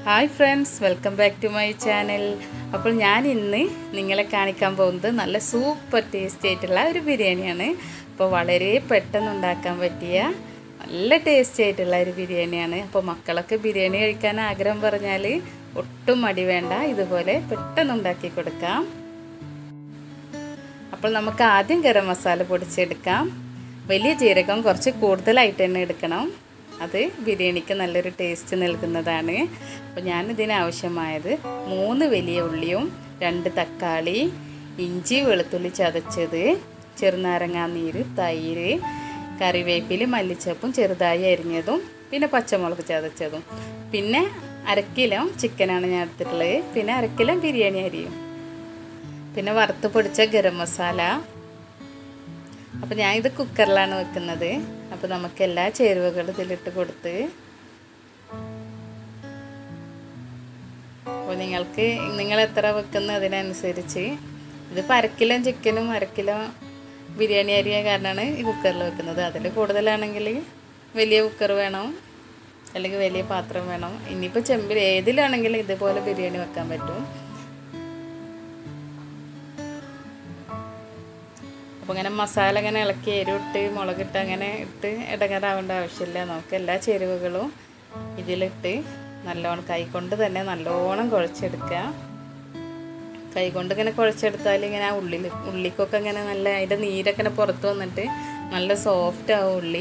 hi friends welcome back to my channel അപ്പോൾ ഞാൻ ഇന്ന് നിങ്ങളെ കാണിക്കാൻ പോകുന്നത് നല്ല സൂപ്പർ ടേസ്റ്റി ആയിട്ടുള്ള ഒരു ബിരിയാണിയാണ് അപ്പോൾ വളരെ പെട്ടെന്ന് ഉണ്ടാക്കാൻ പറ്റിയ നല്ല ടേസ്റ്റി ആയിട്ടുള്ള ഒരു ബിരിയാണിയാണ് അപ്പോൾ മക്കളൊക്കെ ബിരിയാണി കഴിക്കാൻ ആഗ്രഹം പറഞ്ഞാൽ ഒട്ടും മടി വേണ്ട ഇതുപോലെ പെട്ടെന്ന് ഉണ്ടാക്കി കൊടുക്കാം അപ്പോൾ നമുക്ക് ആദ്യം ഗരം മസാല പൊടിച്ചെടുക്കാം വലിയ ജീരകം കുറച്ച് കൂടുതലായിട്ട് തന്നെ എടുക്കണം അത് ബിരിയാണിക്ക് നല്ലൊരു ടേസ്റ്റ് നൽകുന്നതാണ് അപ്പോൾ ഞാൻ ഇതിനാവശ്യമായത് മൂന്ന് വലിയ ഉള്ളിയും രണ്ട് തക്കാളി ഇഞ്ചി വെളുത്തുള്ളി ചതച്ചത് ചെറുനാരങ്ങാ നീര് തൈര് കറിവേപ്പില മല്ലിച്ചപ്പും ചെറുതായി അരിഞ്ഞതും പിന്നെ പച്ചമുളക് ചതച്ചതും പിന്നെ അരക്കിലോ ചിക്കനാണ് ഞാൻ എടുത്തിട്ടുള്ളത് പിന്നെ അരക്കിലോ ബിരിയാണി അരിയും പിന്നെ വറുത്ത് പൊടിച്ച ഗരം മസാല അപ്പോൾ ഞാൻ ഇത് കുക്കറിലാണ് വെക്കുന്നത് അപ്പോൾ നമുക്ക് എല്ലാ ചേരുവകളും ഇതിലിട്ട് കൊടുത്ത് അപ്പോൾ നിങ്ങൾക്ക് നിങ്ങൾ എത്ര വെക്കുന്ന അതിനനുസരിച്ച് ഇതിപ്പോൾ അരക്കിലോ ചിക്കനും അരക്കിലോ ബിരിയാണി അരിയ കാരണമാണ് ഈ കുക്കറിൽ വെക്കുന്നത് അതിൽ കൂടുതലാണെങ്കിൽ വലിയ കുക്കർ വേണം അല്ലെങ്കിൽ വലിയ പാത്രം വേണം ഇനിയിപ്പോൾ ചെമ്പിൽ ഏതിലാണെങ്കിലും ഇതുപോലെ ബിരിയാണി വെക്കാൻ പറ്റും അപ്പോൾ ഇങ്ങനെ മസാല ഇങ്ങനെ ഇളക്കി എരിവിട്ട് മുളകിട്ട് അങ്ങനെ ഇട്ട് ഇടങ്ങാറാവേണ്ട ആവശ്യമില്ല നമുക്ക് എല്ലാ ചേരുവകളും ഇതിലിട്ട് നല്ലോണം കൈകൊണ്ട് തന്നെ നല്ലോണം കുഴച്ചെടുക്കുക കൈകൊണ്ട് ഇങ്ങനെ കുഴച്ചെടുത്താൽ ഇങ്ങനെ ആ ഉള്ളിൽ ഉള്ളിക്കൊക്കെ ഇങ്ങനെ നല്ല അതിൻ്റെ നീരൊക്കെ ഇങ്ങനെ പുറത്ത് വന്നിട്ട് നല്ല സോഫ്റ്റ് ആവും ഉള്ളി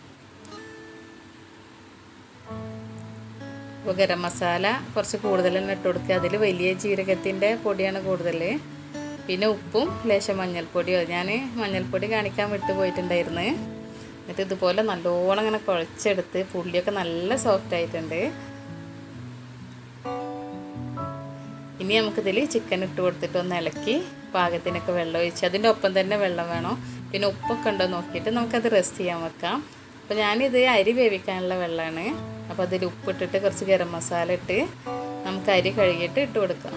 ഇപ്പോൾ ഗരം മസാല കുറച്ച് കൂടുതൽ തന്നെ ഇട്ട് കൊടുക്കുക അതിൽ വലിയ ജീരകത്തിൻ്റെ പൊടിയാണ് കൂടുതൽ പിന്നെ ഉപ്പും ലേശം മഞ്ഞൾപ്പൊടിയോ ഞാൻ മഞ്ഞൾപ്പൊടി കാണിക്കാൻ വിട്ടു പോയിട്ടുണ്ടായിരുന്നു എന്നിട്ട് ഇതുപോലെ നല്ലോണം ഇങ്ങനെ കുഴച്ചെടുത്ത് പുള്ളിയൊക്കെ നല്ല സോഫ്റ്റ് ആയിട്ടുണ്ട് ഇനി നമുക്കിതിൽ ചിക്കൻ ഇട്ട് കൊടുത്തിട്ട് ഒന്ന് ഇളക്കി പാകത്തിനൊക്കെ വെള്ളം ഒഴിച്ച് അതിൻ്റെ ഒപ്പം തന്നെ വെള്ളം വേണം പിന്നെ ഉപ്പൊക്കെ ഉണ്ടോ നോക്കിയിട്ട് നമുക്കത് റെസ്റ്റ് ചെയ്യാൻ വെക്കാം അപ്പോൾ ഞാനിത് അരി വേവിക്കാനുള്ള വെള്ളമാണ് അപ്പോൾ അതിൽ ഉപ്പിട്ടിട്ട് കുറച്ച് ഗരം മസാല ഇട്ട് നമുക്ക് അരി കഴുകിയിട്ട് ഇട്ട് കൊടുക്കാം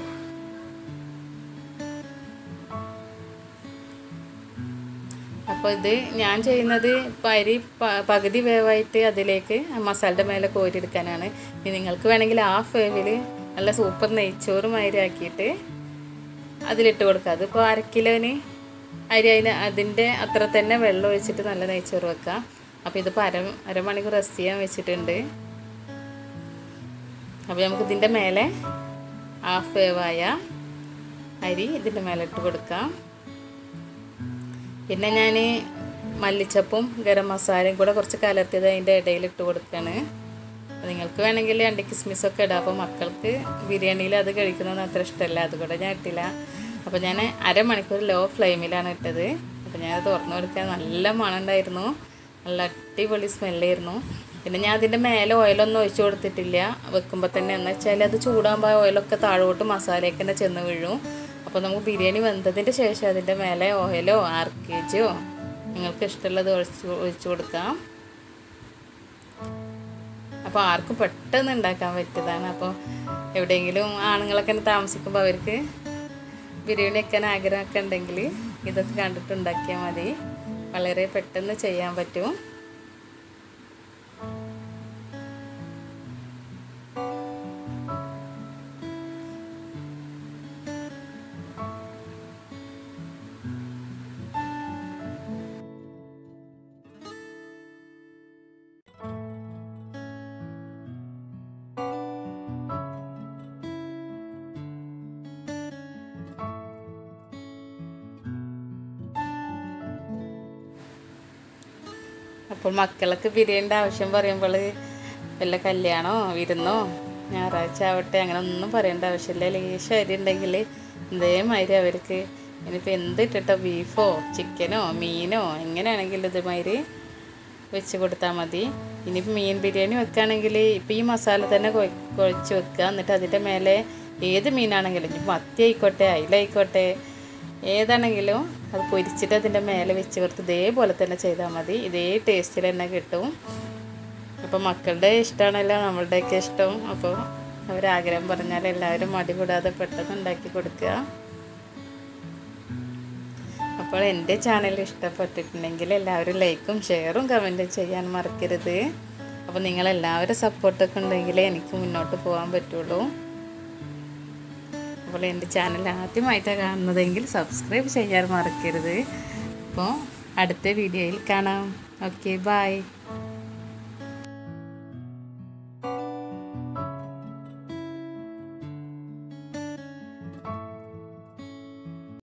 അപ്പോൾ ഇത് ഞാൻ ചെയ്യുന്നത് ഇപ്പം അരി പകുതി വേവായിട്ട് അതിലേക്ക് മസാലയുടെ മേലെ കോരിയെടുക്കാനാണ് ഇനി നിങ്ങൾക്ക് വേണമെങ്കിൽ ഹാഫ് വേവിൽ നല്ല സൂപ്പർ നെയ്ച്ചോറ് മാതിരി ആക്കിയിട്ട് അതിലിട്ട് കൊടുക്കുക അതിപ്പോൾ അര കിലോന് അരി അതിന് അതിൻ്റെ അത്ര തന്നെ വെള്ളം ഒഴിച്ചിട്ട് നല്ല നെയ്ച്ചോറ് വെക്കാം അപ്പോൾ ഇതിപ്പോൾ അര അരമണിക്കൂർ റെസ്റ്റ് ചെയ്യാൻ വെച്ചിട്ടുണ്ട് അപ്പോൾ നമുക്ക് ഇതിൻ്റെ മേലെ ഹാഫ് വേവായ അരി ഇതിൻ്റെ മേലെ ഇട്ട് കൊടുക്കാം പിന്നെ ഞാൻ മല്ലിച്ചപ്പും ഗരം മസാലയും കൂടെ കുറച്ച് കലർത്തിയത് അതിൻ്റെ ഇടയിൽ ഇട്ട് കൊടുക്കുകയാണ് നിങ്ങൾക്ക് വേണമെങ്കിൽ അണ്ടി കിസ്മിസൊക്കെ ഇടാം അപ്പോൾ മക്കൾക്ക് ബിരിയാണിയിൽ അത് കഴിക്കുന്നത് അത്ര ഇഷ്ടമല്ല അതുകൂടെ ഞാൻ ഇട്ടില്ല അപ്പോൾ ഞാൻ അരമണിക്കൂർ ലോ ഫ്ലെയിമിലാണ് ഇട്ടത് അപ്പോൾ ഞാൻ തുറന്നു കൊടുക്കാൻ നല്ല മണം ഉണ്ടായിരുന്നു നല്ല അടിപൊളി സ്മെല്ലായിരുന്നു പിന്നെ ഞാൻ അതിൻ്റെ മേലെ ഓയിലൊന്നും ഒഴിച്ചു കൊടുത്തിട്ടില്ല വെക്കുമ്പോൾ തന്നെ എന്ന് വെച്ചാൽ അത് ചൂടാകുമ്പോൾ ഓയിലൊക്കെ താഴോട്ട് മസാലയൊക്കെ തന്നെ ചെന്ന് വീഴും അപ്പോൾ നമുക്ക് ബിരിയാണി വെന്തതിൻ്റെ ശേഷം അതിൻ്റെ മേലെ ഓയിലോ ആർക്കേജോ നിങ്ങൾക്ക് ഇഷ്ടമുള്ളത് ഒഴിച്ച് ഒഴിച്ചു കൊടുക്കാം അപ്പോൾ ആർക്കും പെട്ടെന്ന് ഉണ്ടാക്കാൻ പറ്റിയതാണ് അപ്പോൾ എവിടെയെങ്കിലും ആണുങ്ങളൊക്കെ താമസിക്കുമ്പോൾ അവർക്ക് ബിരിയാണി വെക്കാൻ ആഗ്രഹമൊക്കെ ഉണ്ടെങ്കിൽ ഇതൊക്കെ കണ്ടിട്ട് ഉണ്ടാക്കിയാൽ മതി വളരെ പെട്ടെന്ന് ചെയ്യാൻ പറ്റും അപ്പോൾ മക്കളൊക്കെ ബിരിയാണിൻ്റെ ആവശ്യം പറയുമ്പോൾ വല്ല കല്യാണമോ വിരുന്നോ ഞായറാഴ്ച ആവട്ടെ അങ്ങനെ ഒന്നും പറയേണ്ട ആവശ്യമില്ല ലേശം അരി ഉണ്ടെങ്കിൽ ഇതേമാതിരി അവർക്ക് ഇനിയിപ്പോൾ എന്ത് ഇട്ടിട്ടോ ബീഫോ ചിക്കനോ മീനോ എങ്ങനെയാണെങ്കിലും ഇതേമാതിരി വെച്ച് കൊടുത്താൽ മതി ഇനിയിപ്പോൾ മീൻ ബിരിയാണി വെക്കുകയാണെങ്കിൽ ഇപ്പോൾ ഈ മസാല തന്നെ കുഴച്ച് വെക്കുക എന്നിട്ട് അതിൻ്റെ മേലെ ഏത് മീനാണെങ്കിലും ഇനി മത്തി ആയിക്കോട്ടെ അയിലായിക്കോട്ടെ ഏതാണെങ്കിലും അത് പൊരിച്ചിട്ട് അതിൻ്റെ മേലെ വെച്ച് കൊടുത്ത് ഇതേപോലെ തന്നെ ചെയ്താൽ മതി ഇതേ ടേസ്റ്റിൽ തന്നെ കിട്ടും അപ്പോൾ മക്കളുടെ ഇഷ്ടമാണല്ലോ നമ്മളുടെയൊക്കെ ഇഷ്ടം അപ്പോൾ അവരാഗ്രഹം പറഞ്ഞാൽ എല്ലാവരും മടി കൂടാതെ പെട്ടെന്ന് ഉണ്ടാക്കി കൊടുക്കുക അപ്പോൾ എൻ്റെ ചാനൽ ഇഷ്ടപ്പെട്ടിട്ടുണ്ടെങ്കിൽ എല്ലാവരും ലൈക്കും ഷെയറും കമൻറ്റും ചെയ്യാൻ മറക്കരുത് അപ്പോൾ അപ്പോൾ നിങ്ങളെല്ലാവരും സപ്പോർട്ടൊക്കെ ഉണ്ടെങ്കിലേ എനിക്ക് മുന്നോട്ട് പോകാൻ പറ്റുള്ളൂ അപ്പോൾ എൻ്റെ ചാനൽ ആദ്യമായിട്ടാണ് കാണുന്നതെങ്കിൽ സബ്സ്ക്രൈബ് ചെയ്യാൻ മറക്കരുത് അപ്പോൾ അടുത്ത വീഡിയോയിൽ കാണാം ഓക്കെ ബായ്